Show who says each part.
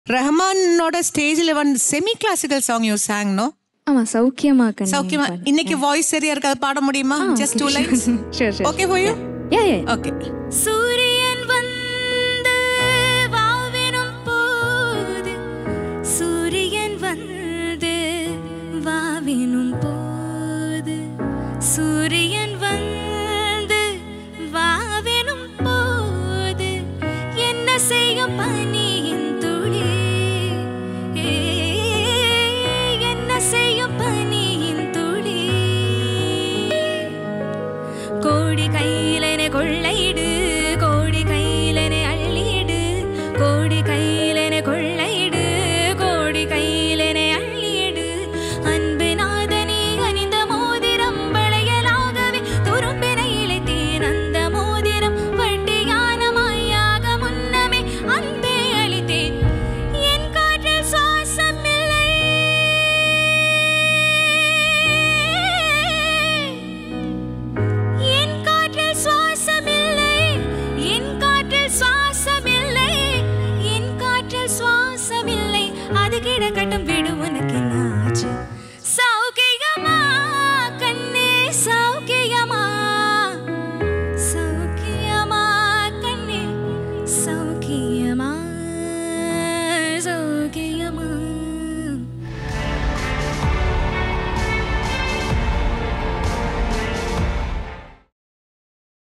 Speaker 1: ரஹ்மானோட ஸ்டேஜ்ல வந்து semi classical song you song no
Speaker 2: ஆமா சௌக்கியமா கண்ணே
Speaker 1: சௌக்கியமா இன்னைக்கு வாய்ஸ் சரியா இருக்காது பாட முடியுமா just two lines
Speaker 2: sure sure
Speaker 1: okay for you
Speaker 2: yeah yeah
Speaker 1: okay
Speaker 3: சூரிய